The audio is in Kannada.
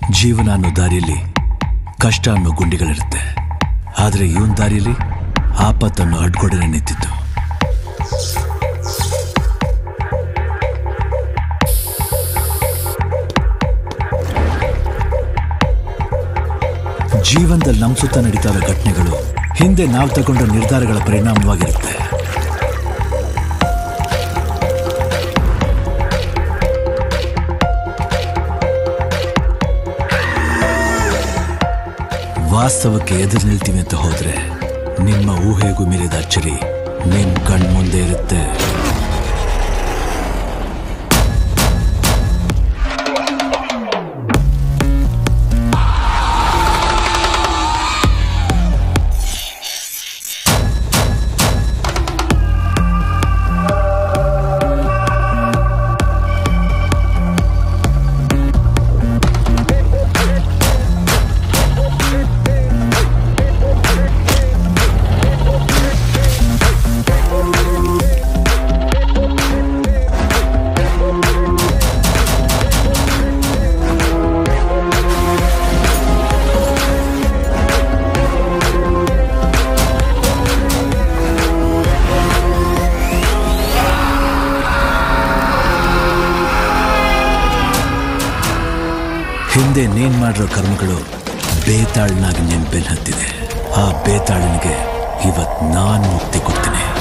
ಜೀವನ ಅನ್ನೋ ದಾರಿಯಲ್ಲಿ ಕಷ್ಟ ಅನ್ನೋ ಗುಂಡಿಗಳಿರುತ್ತೆ ಆದರೆ ಇವನ್ ದಾರಿಯಲ್ಲಿ ಆಪತ್ತನ್ನು ಅಡ್ಗೊಡನೆ ನಿಂತಿತ್ತು ಜೀವನದಲ್ಲಿ ನಮ್ಮ ಸುತ್ತ ನಡೀತಾ ಇರೋ ಘಟನೆಗಳು ಹಿಂದೆ ನಾವು ತಗೊಂಡ ನಿರ್ಧಾರಗಳ ಪರಿಣಾಮವಾಗಿರುತ್ತೆ ವಾಸ್ತವಕ್ಕೆ ಎದುರು ನಿಲ್ತೀವಿ ಅಂತ ಹೋದ್ರೆ ನಿಮ್ಮ ಊಹೆಗೂ ಮೀರಿದ ಅಚ್ಚರಿ ನಿಮ್ ಕಣ್ ಮುಂದೆ ಇರುತ್ತೆ ಹಿಂದೆ ನೀನ್ ಮಾಡಿರೋ ಕರ್ಮಗಳು ಬೇತಾಳ್ನಾಗಿ ನೆನ್ಪೆಲ್ ಹತ್ತಿದೆ ಆ ಬೇತಾಳನಿಗೆ ಇವತ್ ನಾನ್ ಮುಕ್ತಿ ಕೊಡ್ತೀನಿ